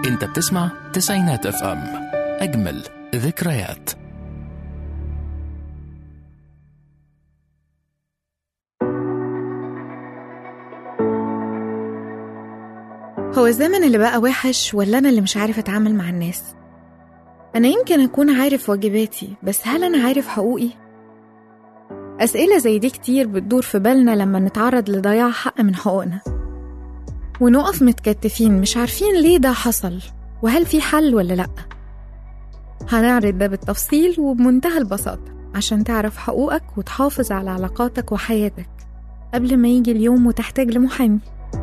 انت بتسمع تسعينات اف ام اجمل ذكريات هو الزمن اللي بقى وحش ولا أنا اللي مش عارف أتعامل مع الناس؟ أنا يمكن أكون عارف واجباتي بس هل أنا عارف حقوقي؟ أسئلة زي دي كتير بتدور في بالنا لما نتعرض لضياع حق من حقوقنا ونقف متكتفين مش عارفين ليه ده حصل وهل في حل ولا لأ هنعرض ده بالتفصيل وبمنتهى البساطة عشان تعرف حقوقك وتحافظ على علاقاتك وحياتك قبل ما يجي اليوم وتحتاج لمحامي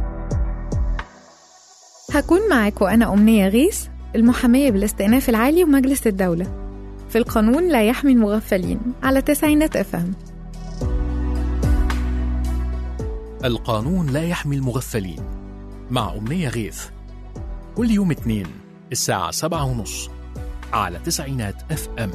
هكون معاك وأنا أمنية غيث المحامية بالاستئناف العالي ومجلس الدولة في القانون لا يحمي المغفلين على تسعينات أفهم القانون لا يحمي المغفلين مع أمنية غيث كل يوم اثنين الساعة سبعة ونص على تسعينات اف ام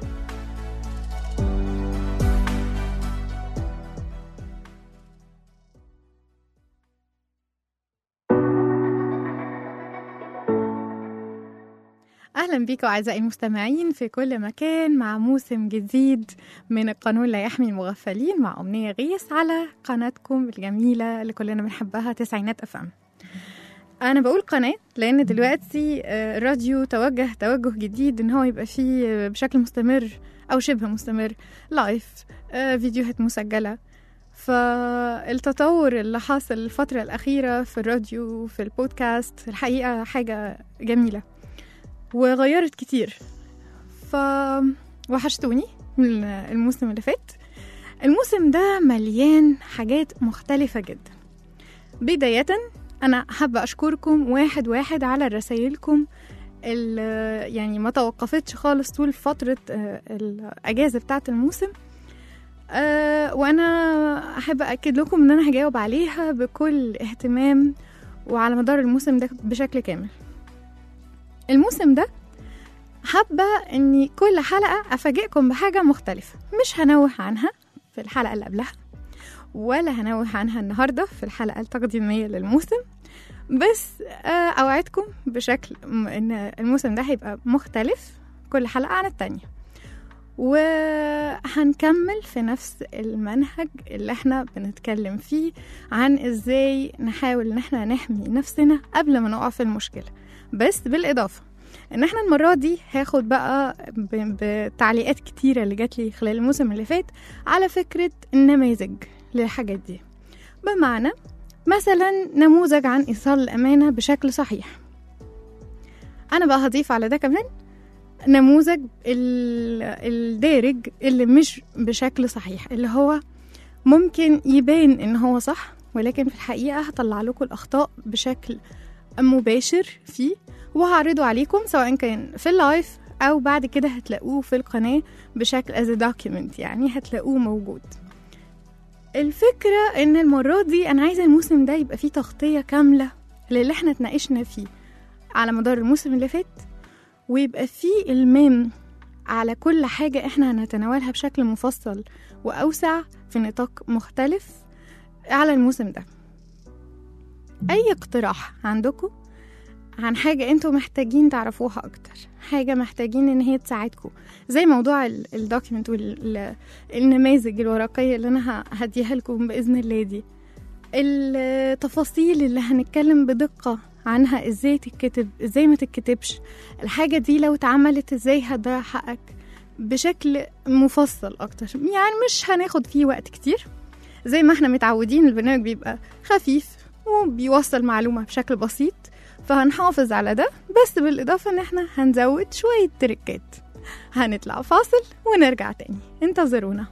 أهلا بيكم أعزائي المستمعين في كل مكان مع موسم جديد من القانون لا يحمي المغفلين مع أمنية غيث على قناتكم الجميلة اللي كلنا بنحبها تسعينات أفهم أنا بقول قناة لأن دلوقتي آه، الراديو توجه توجه جديد إن هو يبقى فيه آه، بشكل مستمر أو شبه مستمر لايف آه، فيديوهات مسجلة فالتطور اللي حاصل الفترة الأخيرة في الراديو في البودكاست الحقيقة حاجة جميلة وغيرت كتير ف وحشتوني من الموسم اللي فات الموسم ده مليان حاجات مختلفة جدا بداية أنا حابة أشكركم واحد واحد على رسايلكم اللي يعني ما توقفتش خالص طول فترة آه، الأجازة بتاعة الموسم أه وأنا أحب أكد لكم إن أنا هجاوب عليها بكل اهتمام وعلى مدار الموسم ده بشكل كامل الموسم ده حابة إني كل حلقة أفاجئكم بحاجة مختلفة مش هنوه عنها في الحلقة اللي قبلها ولا هنوه عنها النهاردة في الحلقة التقديمية للموسم بس آه، أوعدكم بشكل م- إن الموسم ده هيبقى مختلف كل حلقة عن التانية وهنكمل في نفس المنهج اللي احنا بنتكلم فيه عن ازاي نحاول ان احنا نحمي نفسنا قبل ما نقع في المشكلة بس بالإضافة ان احنا المرة دي هاخد بقى ب- بتعليقات كتيرة اللي جات لي خلال الموسم اللي فات على فكرة النماذج للحاجات دي بمعنى مثلا نموذج عن إيصال الأمانة بشكل صحيح أنا بقى هضيف على ده كمان نموذج ال- الدارج اللي مش بشكل صحيح اللي هو ممكن يبان ان هو صح ولكن في الحقيقة هطلع لكم الأخطاء بشكل مباشر فيه وهعرضه عليكم سواء كان في اللايف أو بعد كده هتلاقوه في القناة بشكل as a document يعني هتلاقوه موجود الفكرة إن المرة دي أنا عايزة الموسم ده يبقى فيه تغطية كاملة للي احنا اتناقشنا فيه على مدار الموسم اللي فات ويبقى فيه المام على كل حاجة احنا هنتناولها بشكل مفصل وأوسع في نطاق مختلف على الموسم ده أي اقتراح عندكم عن حاجة انتوا محتاجين تعرفوها أكتر حاجة محتاجين إن هي تساعدكم زي موضوع الدوكيمنت والنماذج الورقية اللي أنا ه- هديها لكم بإذن الله دي التفاصيل اللي هنتكلم بدقة عنها ازاي تتكتب ازاي ما تتكتبش الحاجة دي لو اتعملت ازاي هتضيع حقك بشكل مفصل اكتر يعني مش هناخد فيه وقت كتير زي ما احنا متعودين البرنامج بيبقى خفيف وبيوصل معلومة بشكل بسيط فهنحافظ على ده بس بالإضافة إن احنا هنزود شوية تريكات هنطلع فاصل ونرجع تاني انتظرونا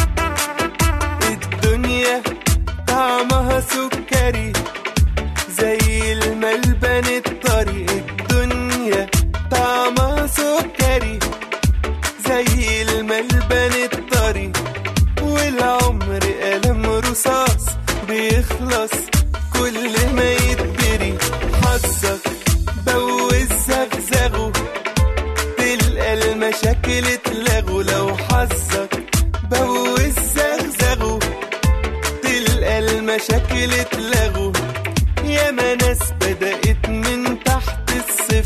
الدنيا طعمها سكري زي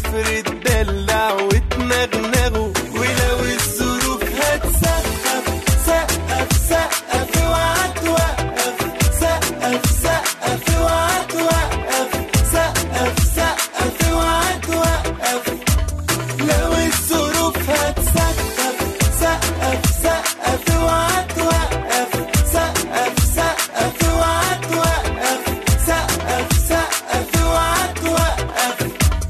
افرد دلع وتنغنغوا ولو الظروف هتسقف سقف سقف اوعى توقف سقف سقف اوعى توقف سقف سقف اوعى توقف لو الظروف هتسقف سقف سقف اوعى توقف سقف سقف اوعى توقف سقف سقف اوعى توقف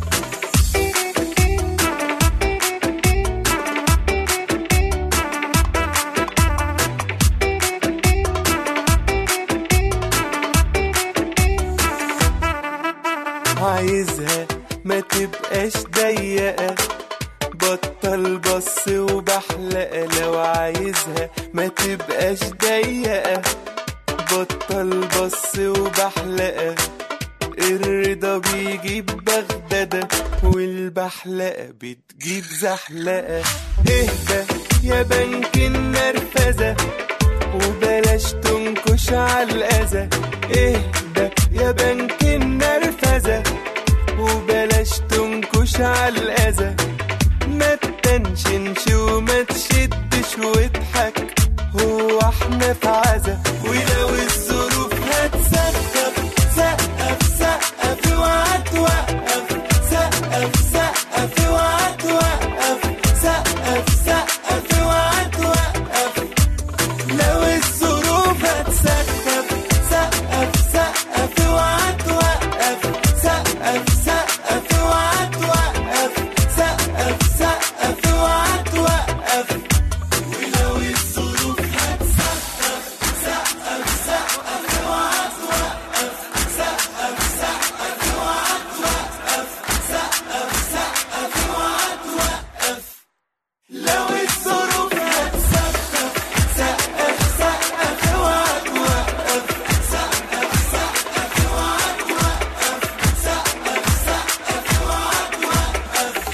عايزها ما تبقاش ضيقة بطل بص وبحلقة لو عايزها ما تبقاش ضيقة بطل بص وبحلقة الرضا بيجيب بغدادة والبحلقة بتجيب زحلقة اهدى يا بنك النرفزة وبلاش تنكش على الأذى اهدى يا بنك النرفزة وبلاش تنكش على الأذى ما تنشنش وما تشدش واضحك هو احنا في عزا ولو الظروف هتسقف سقف سقف اوعى توقف سقف سقف اوعى توقف سقف سقف اوعى توقف لو الظروف هتسقف سقف سقف اوعى توقف سقف سقف اوعى توقف سقف سقف اوعى توقف ولو الظروف هتسقف سقف سقف اوعى توقف سقف سقف اوعى توقف سقف سقف اوعى توقف لو الظروف هتسقف سقف سقف اوعى توقف سقف سقف اوعى توقف سقف سقف اوعى توقف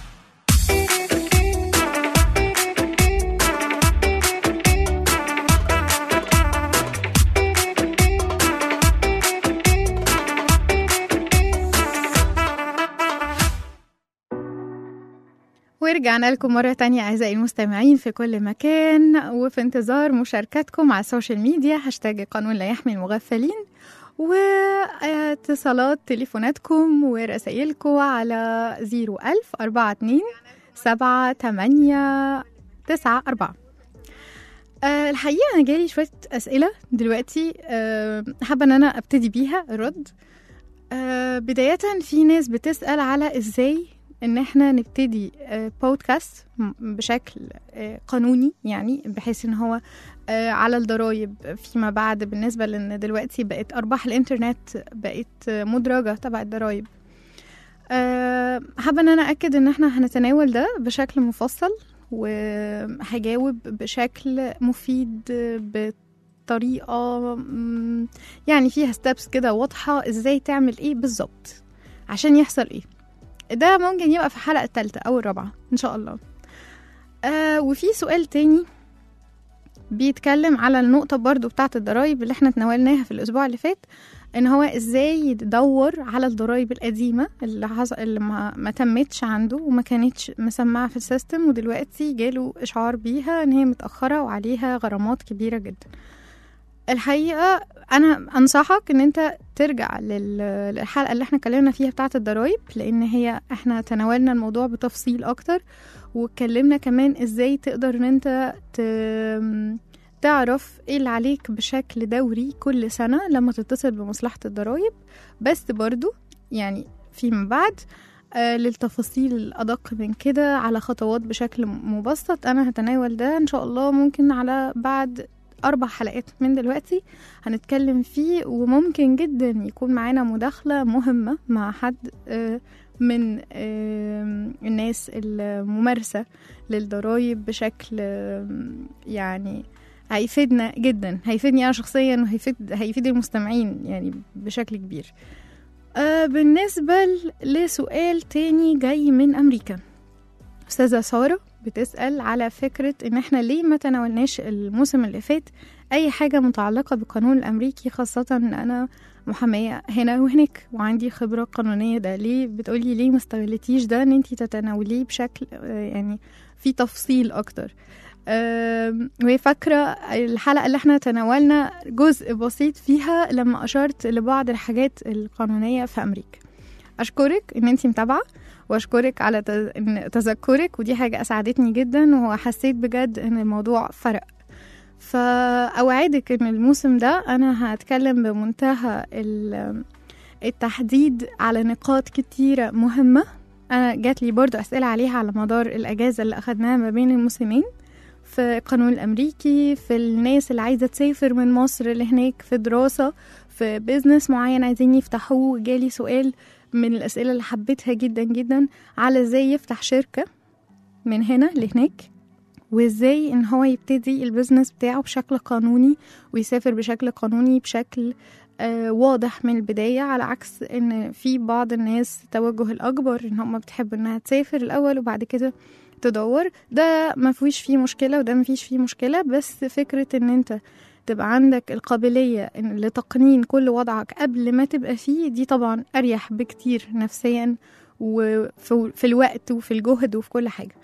ورجعنا لكم مرة تانية أعزائي المستمعين في كل مكان وفي انتظار مشاركتكم على السوشيال ميديا هاشتاج قانون لا يحمي المغفلين واتصالات تليفوناتكم ورسائلكم على 01000 42 7 8 9 4 أه الحقيقة أنا جالي شوية أسئلة دلوقتي أه حابة إن أنا أبتدي بيها الرد أه بداية في ناس بتسأل على إزاي ان احنا نبتدي آه، بودكاست م- بشكل آه، قانوني يعني بحيث ان هو آه، على الضرايب فيما بعد بالنسبة لان دلوقتي بقت ارباح الانترنت بقت آه، مدرجة تبع الضرايب آه، حابة ان انا اكد ان احنا هنتناول ده بشكل مفصل وهجاوب بشكل مفيد بطريقة مم، يعني فيها ستابس كده واضحة ازاي تعمل ايه بالظبط عشان يحصل ايه ده ممكن يبقى في الحلقة التالتة أو الرابعة إن شاء الله آه وفي سؤال تاني بيتكلم على النقطة برضو بتاعة الضرايب اللي احنا تناولناها في الأسبوع اللي فات إن هو إزاي يدور على الضرايب القديمة اللي, حصل اللي ما, ما تمتش عنده وما كانتش مسمعة في السيستم ودلوقتي جاله إشعار بيها إن هي متأخرة وعليها غرامات كبيرة جدا الحقيقة أنا أنصحك إن أنت ترجع لل- للحلقة اللي احنا اتكلمنا فيها بتاعة الضرايب لأن هي احنا تناولنا الموضوع بتفصيل أكتر واتكلمنا كمان ازاي تقدر ان انت ت... تعرف ايه اللي عليك بشكل دوري كل سنة لما تتصل بمصلحة الضرايب بس برضو يعني فيما بعد آه للتفاصيل الأدق من كده على خطوات بشكل مبسط أنا هتناول ده إن شاء الله ممكن على بعد أربع حلقات من دلوقتي هنتكلم فيه وممكن جدا يكون معانا مداخلة مهمة مع حد آه من آه الناس الممارسة للضرايب بشكل آه يعني هيفيدنا جدا هيفيدني أنا شخصيا وهيفيد هيفيد المستمعين يعني بشكل كبير آه بالنسبة لسؤال تاني جاي من أمريكا أستاذة سارة بتسأل على فكرة إن إحنا ليه ما تناولناش الموسم اللي فات أي حاجة متعلقة بالقانون الأمريكي خاصة إن أنا محامية هنا وهناك وعندي خبرة قانونية ده ليه بتقولي ليه ما استغلتيش ده ان انتي تتناوليه بشكل آه، يعني في تفصيل اكتر آم، وهي فاكرة الحلقة اللي احنا تناولنا جزء بسيط فيها لما أشرت لبعض الحاجات القانونية في أمريكا أشكرك إن أنتي متابعة وأشكرك على تز- إن تذكرك ودي حاجة أسعدتني جدا وحسيت بجد إن الموضوع فرق فأوعدك إن الموسم ده أنا هتكلم بمنتهى ال- التحديد على نقاط كتيرة مهمة أنا جات لي برضو أسئلة عليها على مدار الأجازة اللي أخدناها ما بين الموسمين في القانون الأمريكي في الناس اللي عايزة تسافر من مصر لهناك في دراسة في بيزنس معين عايزين يفتحوه جالي سؤال من الأسئلة اللي حبيتها جدا جدا على ازاي يفتح شركة من هنا لهناك وازاي ان هو يبتدي البيزنس بتاعه بشكل قانوني ويسافر بشكل قانوني بشكل آه واضح من البداية على عكس ان في بعض الناس التوجه الاكبر ان هم بتحب انها تسافر الاول وبعد كده تدور ده ما فيش فيه مشكلة وده ما فيش فيه مشكلة بس فكرة ان انت تبقى عندك القابلية إن لتقنين كل وضعك قبل ما تبقى فيه دي طبعا أريح بكتير نفسيا وفي في الوقت وفي الجهد وفي كل حاجة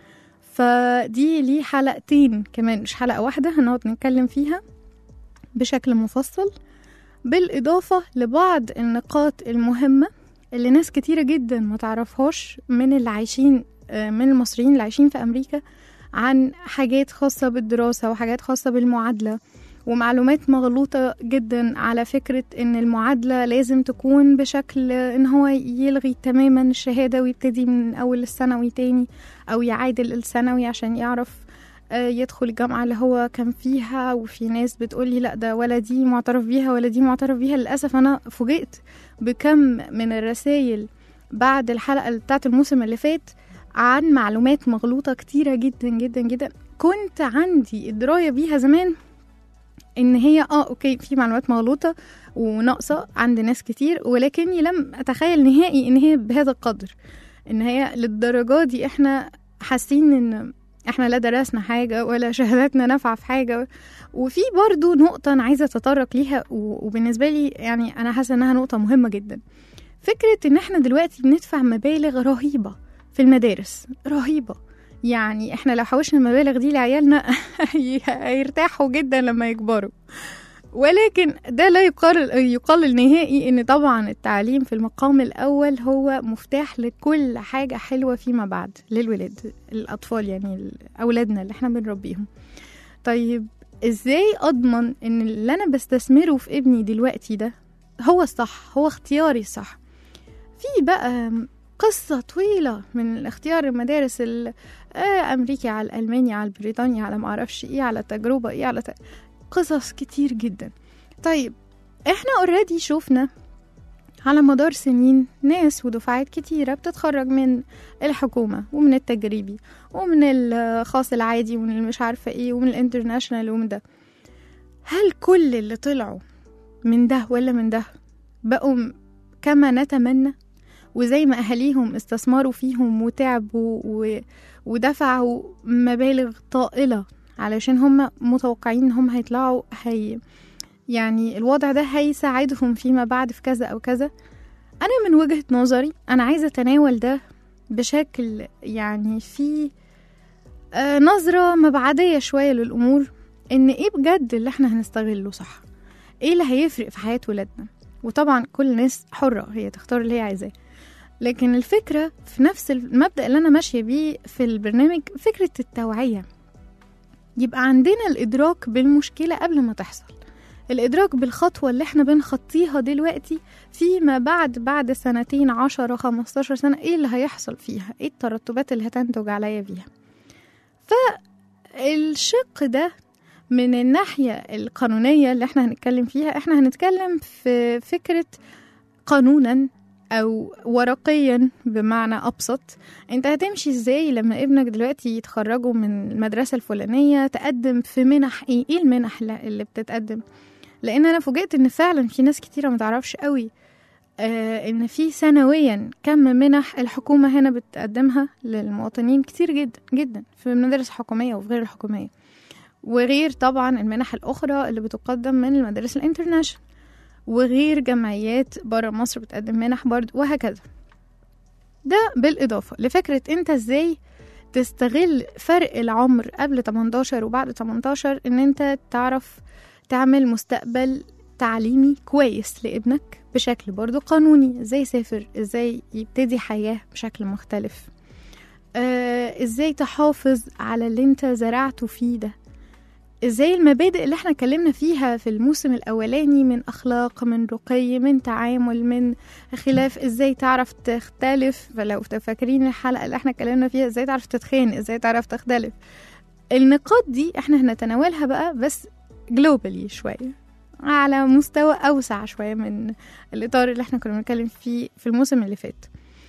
فدي ليه حلقتين كمان مش حلقة واحدة هنقعد نتكلم فيها بشكل مفصل بالإضافة لبعض النقاط المهمة اللي ناس كتيرة جدا ما تعرفهاش من اللي عايشين آه، من المصريين اللي عايشين في أمريكا عن حاجات خاصة بالدراسة وحاجات خاصة بالمعادلة ومعلومات مغلوطة جدا على فكرة ان المعادلة لازم تكون بشكل ان هو يلغي تماما الشهادة ويبتدي من اول الثانوي تاني او يعادل الثانوي عشان يعرف آه، يدخل الجامعة اللي هو كان فيها وفي ناس بتقولي لا ده ولا دي معترف بيها ولا دي معترف بيها للأسف أنا فوجئت بكم من الرسائل بعد الحلقة بتاعت الموسم اللي فات عن معلومات مغلوطة كتيرة جدا جدا جدا كنت عندي الدراية بيها زمان ان هي اه اوكي في معلومات مغلوطة وناقصة عند ناس كتير ولكني لم اتخيل نهائي ان هي بهذا القدر ان هي للدرجة دي احنا حاسين ان احنا لا درسنا حاجة ولا شهاداتنا نافعة في حاجة وفي برضو نقطة أنا عايزة أتطرق ليها و- وبالنسبة لي يعني أنا حاسة إنها نقطة مهمة جدا فكرة إن احنا دلوقتي بندفع مبالغ رهيبة في المدارس رهيبة يعني احنا لو حوشنا المبالغ دي لعيالنا هي- هيرتاحوا جدا لما يكبروا ولكن ده لا يقلل يقلل نهائي ان طبعا التعليم في المقام الاول هو مفتاح لكل حاجه حلوه فيما بعد للولاد الاطفال يعني اولادنا اللي احنا بنربيهم طيب ازاي اضمن ان اللي انا بستثمره في ابني دلوقتي ده هو الصح هو اختياري الصح في بقى قصة طويلة من اختيار المدارس ال- آه، أمريكي على الألماني على البريطاني على معرفش إيه على تجربة إيه على ت... قصص كتير جدا طيب إحنا اوريدي شفنا على مدار سنين ناس ودفعات كتيرة بتتخرج من الحكومة ومن التجريبي ومن الخاص العادي ومن المش عارفة ايه ومن الانترناشنال ومن ده هل كل اللي طلعوا من ده ولا من ده بقوا م- كما نتمنى وزي ما أهاليهم استثمروا فيهم وتعبوا و... ودفعوا مبالغ طائلة علشان هم متوقعين ان هم هيطلعوا هي يعني الوضع ده هيساعدهم فيما بعد في كذا او كذا انا من وجهة نظري انا عايزة اتناول ده بشكل يعني في آه، نظرة مبعدية شوية للأمور إن إيه بجد اللي إحنا هنستغله صح إيه اللي هيفرق في حياة ولادنا وطبعا كل الناس حرة هي تختار اللي هي عايزاه لكن الفكرة في نفس المبدأ اللي أنا ماشية بيه في البرنامج فكرة التوعية يبقى عندنا الإدراك بالمشكلة قبل ما تحصل الإدراك بالخطوة اللي احنا بنخطيها دلوقتي فيما بعد بعد سنتين عشرة خمستاشر سنة ايه اللي هيحصل فيها ايه الترتبات اللي هتنتج عليا بيها فالشق ده من الناحية القانونية اللي احنا هنتكلم فيها احنا هنتكلم في فكرة قانونا او ورقيا بمعنى ابسط انت هتمشي ازاي لما ابنك دلوقتي يتخرجوا من المدرسة الفلانية تقدم في منح ايه ايه المنح اللي اللي بتتقدم لان انا فوجئت ان فعلا في ناس كتيرة متعرفش قوي آه ان في سنويا كم منح الحكومة هنا بتقدمها للمواطنين كتير جدا جدا في المدارس الحكومية وفي غير الحكومية وغير طبعا المنح الأخرى اللي بتقدم من المدارس الانترناشونال وغير جمعيات برا مصر بتقدم منح برضه وهكذا ده بالإضافة لفكرة أنت إزاي تستغل فرق العمر قبل 18 وبعد 18 إن أنت تعرف تعمل مستقبل تعليمي كويس لابنك بشكل برضه قانوني ازاي يسافر ازاي يبتدي حياة بشكل مختلف آه، ازاي تحافظ على اللي انت زرعته فيه ده ازاي المبادئ اللي احنا اتكلمنا فيها في الموسم الاولاني من اخلاق من رقي من تعامل من خلاف ازاي تعرف تختلف فلو فاكرين الحلقه اللي احنا اتكلمنا فيها ازاي تعرف تتخانق ازاي تعرف تختلف النقاط دي احنا هنتناولها بقى بس جلوبالي شويه على مستوى اوسع شويه من الاطار اللي احنا كنا بنتكلم فيه في الموسم اللي فات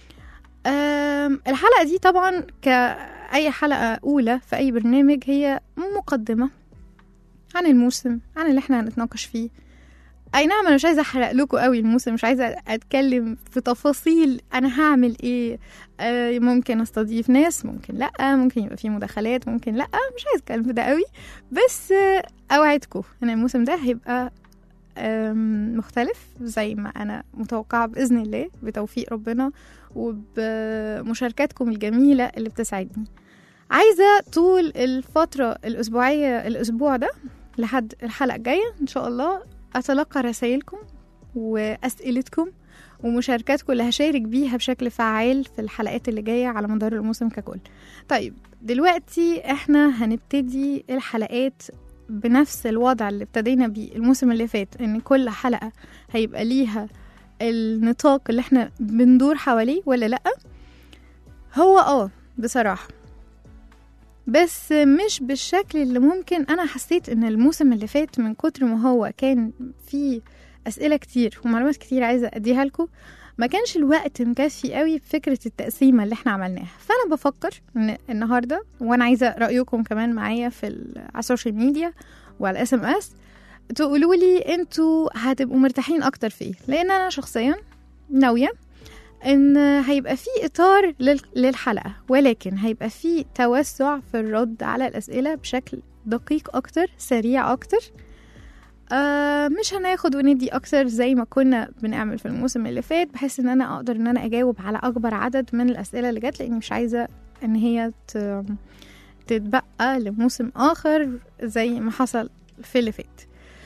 أم، الحلقه دي طبعا كاي حلقه اولى في اي برنامج هي مقدمه عن الموسم عن اللي احنا هنتناقش فيه اي نعم انا مش عايزه احرق لكم قوي الموسم مش عايزه اتكلم في تفاصيل انا هعمل ايه آه ممكن استضيف ناس ممكن لا ممكن يبقى في مداخلات ممكن لا مش عايزه اتكلم في ده قوي بس آه اوعدكم ان الموسم ده هيبقى آم، مختلف زي ما انا متوقعه باذن الله بتوفيق ربنا وبمشاركاتكم الجميله اللي بتسعدني عايزه طول الفتره الاسبوعيه الاسبوع ده لحد الحلقه الجايه ان شاء الله اتلقى رسائلكم واسئلتكم ومشاركاتكم اللي هشارك بيها بشكل فعال في الحلقات اللي جايه على مدار الموسم ككل طيب دلوقتي احنا هنبتدي الحلقات بنفس الوضع اللي ابتدينا بيه الموسم اللي فات ان كل حلقه هيبقى ليها النطاق اللي احنا بندور حواليه ولا لا هو اه بصراحه بس مش بالشكل اللي ممكن انا حسيت ان الموسم اللي فات من كتر ما هو كان فيه اسئله كتير ومعلومات كتير عايزه اديها لكم ما كانش الوقت مكفي قوي بفكره التقسيمه اللي احنا عملناها فانا بفكر ان النهارده وانا عايزه رايكم كمان معايا في ال- على السوشيال ميديا وعلى اس ام اس تقولوا لي انتوا هتبقوا مرتاحين اكتر في ايه لان انا شخصيا ناويه ان هيبقى في اطار لل- للحلقه ولكن هيبقى في توسع في الرد على الاسئله بشكل دقيق اكتر سريع اكتر آه مش هناخد وندي اكتر زي ما كنا بنعمل في الموسم اللي فات بحيث ان انا اقدر ان انا اجاوب على اكبر عدد من الاسئله اللي جت لاني مش عايزه ان هي ت- تتبقى لموسم اخر زي ما حصل في اللي فات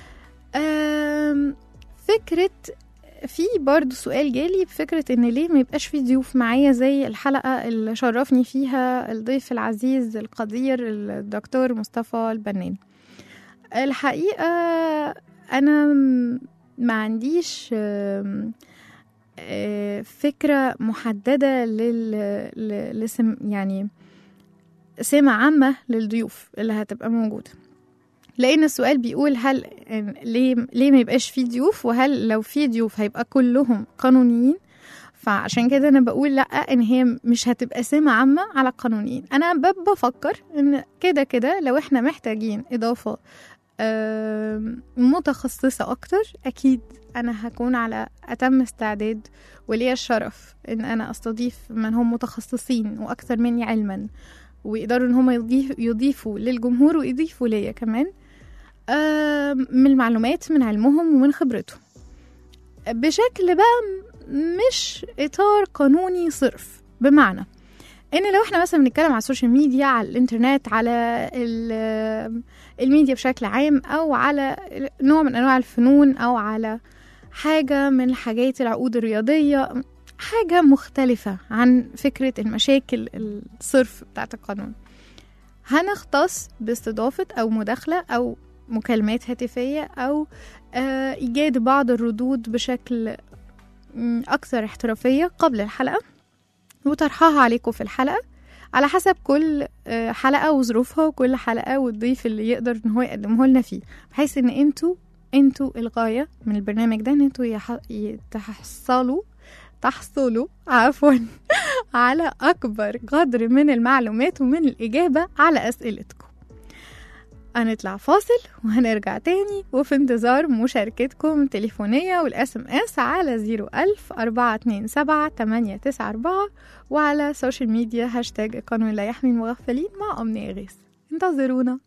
آم، فكره في برضو سؤال جالي بفكرة ان ليه ما يبقاش في ضيوف معايا زي الحلقة اللي شرفني فيها الضيف العزيز القدير الدكتور مصطفى البنان الحقيقة انا م- ما عنديش آم، آه، فكرة محددة لل ل- لسم يعني سمة عامة للضيوف اللي هتبقى موجودة لان السؤال بيقول هل إن- ليه ليه ما يبقاش في ضيوف وهل لو في ضيوف هيبقى كلهم قانونيين فعشان كده انا بقول لا ان هي مش هتبقى سمة عامة على القانونيين انا ب- بفكر ان كده كده لو احنا محتاجين اضافة آم، متخصصة اكتر اكيد انا هكون على اتم استعداد وليا الشرف ان انا استضيف من هم متخصصين واكثر مني علما ويقدروا ان هم يضيف يضيفوا للجمهور ويضيفوا ليا كمان آم، من المعلومات من علمهم ومن خبرتهم بشكل بقى م- مش اطار قانوني صرف بمعنى ان لو احنا مثلا بنتكلم على السوشيال ميديا على الانترنت على ال- الميديا بشكل عام او على نوع من انواع الفنون او على حاجة من الحاجات العقود الرياضية حاجة مختلفة عن فكرة المشاكل الصرف بتاعت القانون هنختص باستضافة أو مداخلة أو مكالمات هاتفية أو آه، إيجاد بعض الردود بشكل م، أكثر احترافية قبل الحلقة وطرحها عليكم في الحلقة على حسب كل آه، حلقة وظروفها وكل حلقة والضيف اللي يقدر ان هو يقدمه لنا فيه بحيث ان انتوا انتوا الغاية من البرنامج ده ان انتوا يح- يتحصلوا تحصلوا عفوا على أكبر قدر من المعلومات ومن الإجابة على أسئلتكم هنطلع فاصل وهنرجع تاني وفي انتظار مشاركتكم تليفونية والأس ام اس على 01000 427 894 وعلى سوشيال ميديا هاشتاج قانون لا يحمي المغفلين مع أمنية غيث انتظرونا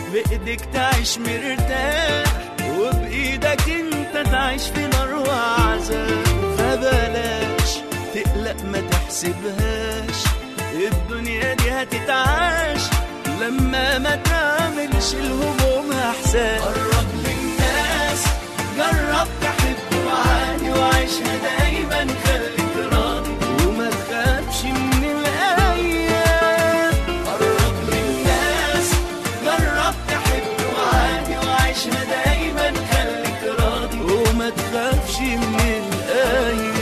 بإيدك تعيش مرتاح وبإيدك انت تعيش في نار وعذاب فبلاش تقلق ما تحسبهاش الدنيا دي هتتعاش لما ما تعملش الهموم احسان قرب للناس جرب تحب وعاني وعيشها دايما خليك راضي وما تخافش من الايام قرب للناس جرب تحب وعاني وعيشها دايما خليك راضي وما تخافش من الايام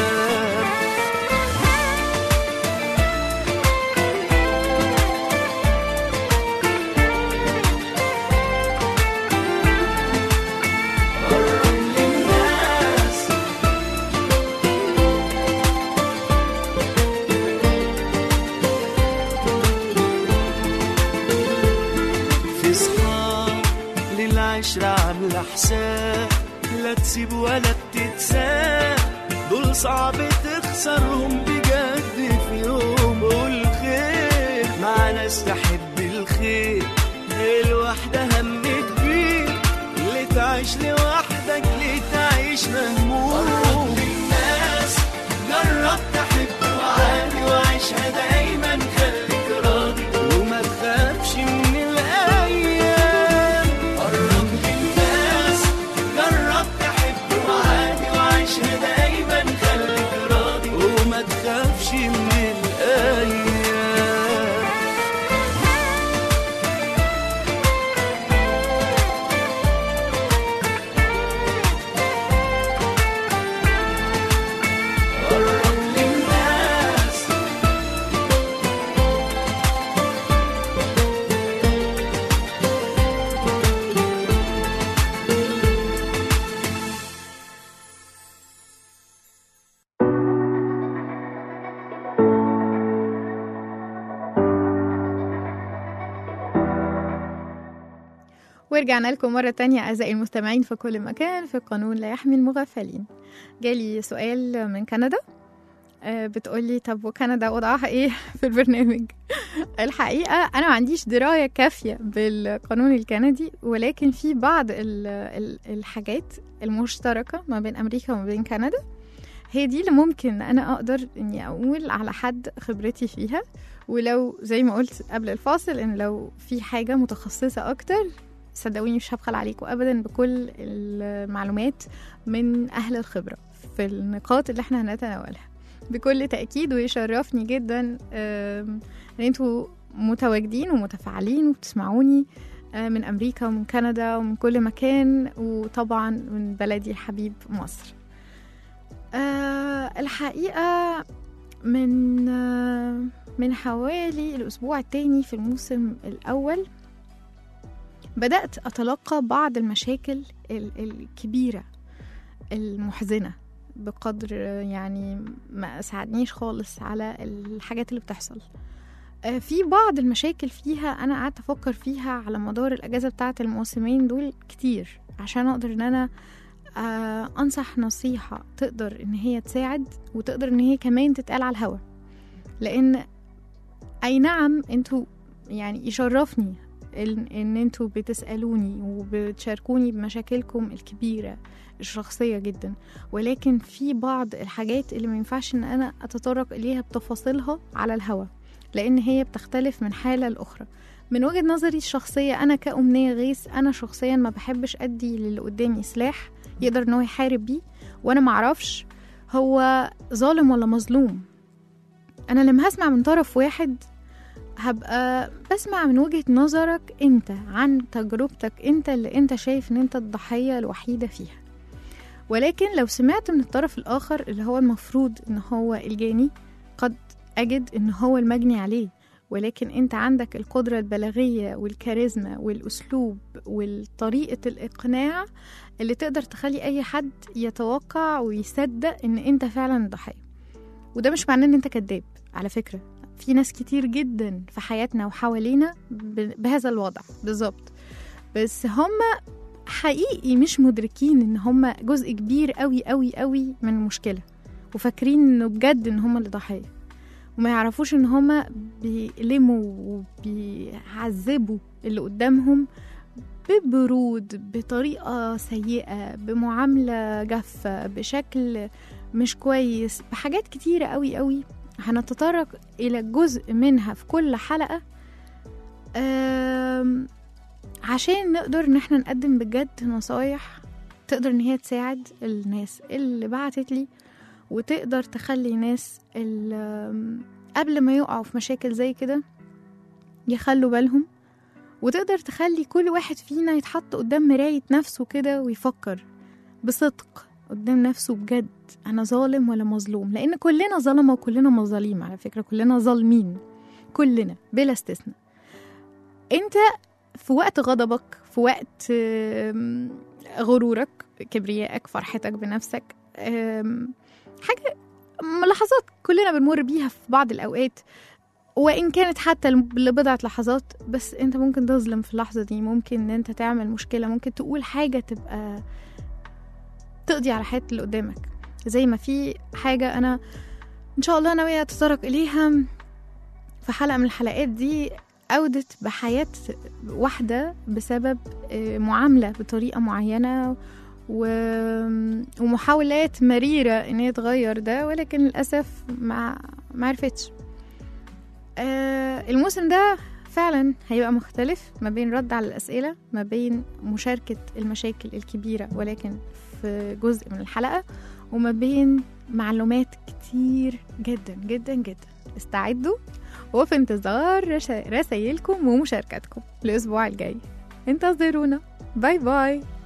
قرب للناس في صحاب للعشرة عاملة حساب لا تسيب ولا بتتساب دول صعب تخسرهم بجد في يوم والخير مع ناس تحب الخير الواحدة هم كبير اللي تعيش لوحدك ليه تعيش مهموم للناس جرب تحب وعاني وعيشها دايما خليك راضي وما تخافش من الايام قرب للناس جرب تحب وعاني وعيشها دايما خليك راضي وما تخافش من الايام قرب للناس ورجعنا لكم مرة تانية أعزائي المستمعين في كل مكان في قانون لا يحمي المغفلين جالي سؤال من كندا آه، بتقولي طب وكندا وضعها ايه في البرنامج الحقيقة أنا ما عنديش دراية كافية بالقانون الكندي ولكن في بعض ال- ال- الحاجات المشتركة ما بين أمريكا وما بين كندا هي دي اللي ممكن أنا أقدر إني أقول على حد خبرتي فيها ولو زي ما قلت قبل الفاصل إن لو في حاجة متخصصة أكتر صدقوني مش هبخل عليكم ابدا بكل المعلومات من اهل الخبره في النقاط اللي احنا هنتناولها بكل تاكيد ويشرفني جدا آم، ان انتوا متواجدين ومتفاعلين وبتسمعوني آه، من امريكا ومن كندا ومن كل مكان وطبعا من بلدي الحبيب مصر آه، الحقيقه من آه، من حوالي الاسبوع التاني في الموسم الاول بدأت أتلقى بعض المشاكل ال- الكبيرة المحزنة بقدر يعني ما أساعدنيش خالص على الحاجات اللي بتحصل آه، في بعض المشاكل فيها أنا قعدت أفكر فيها على مدار الأجازة بتاعة الموسمين دول كتير عشان أقدر إن أنا آه، أنصح نصيحة تقدر إن هي تساعد وتقدر إن هي كمان تتقال على الهوا لأن أي نعم انتوا يعني يشرفني ان إن انتوا بتسالوني وبتشاركوني بمشاكلكم الكبيره الشخصيه جدا ولكن في بعض الحاجات اللي ما ينفعش ان انا اتطرق اليها بتفاصيلها على الهوا لان هي بتختلف من حاله لاخرى من وجهه نظري الشخصيه انا كأمنية غيث انا شخصيا ما بحبش ادي للي قدامي سلاح يقدر ان هو يحارب بيه وانا معرفش هو ظالم ولا مظلوم انا لما هسمع من طرف واحد هبقى بسمع من وجهة نظرك انت عن تجربتك انت اللي انت شايف ان انت الضحية الوحيدة فيها ولكن لو سمعت من الطرف الآخر اللي هو المفروض ان هو الجاني قد أجد ان هو المجني عليه ولكن انت عندك القدرة البلاغية والكاريزما والأسلوب والطريقة الإقناع اللي تقدر تخلي أي حد يتوقع ويصدق ان انت فعلا الضحية وده مش معناه ان انت كذاب على فكرة في ناس كتير جدا في حياتنا وحوالينا ب- بهذا الوضع بالظبط بس هم حقيقي مش مدركين ان هم جزء كبير قوي قوي قوي من المشكله وفاكرين انه بجد ان هم اللي ضحيه وما يعرفوش ان هما بيلموا وبيعذبوا اللي قدامهم ببرود بطريقة سيئة بمعاملة جافة بشكل مش كويس بحاجات كتيرة قوي قوي هنتطرق إلى جزء منها في كل حلقة أم، عشان نقدر ان احنا نقدم بجد نصايح تقدر ان هي تساعد الناس اللي بعتت لي وتقدر تخلي ناس اللي قبل ما يقعوا في مشاكل زي كده يخلوا بالهم وتقدر تخلي كل واحد فينا يتحط قدام مراية نفسه كده ويفكر بصدق قدام نفسه بجد أنا ظالم ولا مظلوم لأن كلنا ظلمة وكلنا مظاليم على فكرة كلنا ظالمين كلنا بلا استثناء أنت في وقت غضبك في وقت آم، غرورك كبريائك فرحتك بنفسك آم، حاجة لحظات كلنا بنمر بيها في بعض الأوقات وإن كانت حتى لبضعة لحظات بس أنت ممكن تظلم في اللحظة دي ممكن إن أنت تعمل مشكلة ممكن تقول حاجة تبقى تقضي على حياة اللي قدامك زي ما في حاجة أنا إن شاء الله ناوية أتطرق إليها في حلقة من الحلقات دي أودت بحياة واحدة بسبب آه، معاملة بطريقة معينة و... ومحاولات مريرة إن هي تغير ده ولكن للأسف ما معرفتش آه الموسم ده فعلا هيبقى مختلف ما بين رد على الأسئلة ما بين مشاركة المشاكل الكبيرة ولكن في جزء من الحلقة وما بين معلومات كتير جدا جدا جدا استعدوا وفي انتظار رشا- رسايلكم ومشاركاتكم الأسبوع الجاي انتظرونا باي باي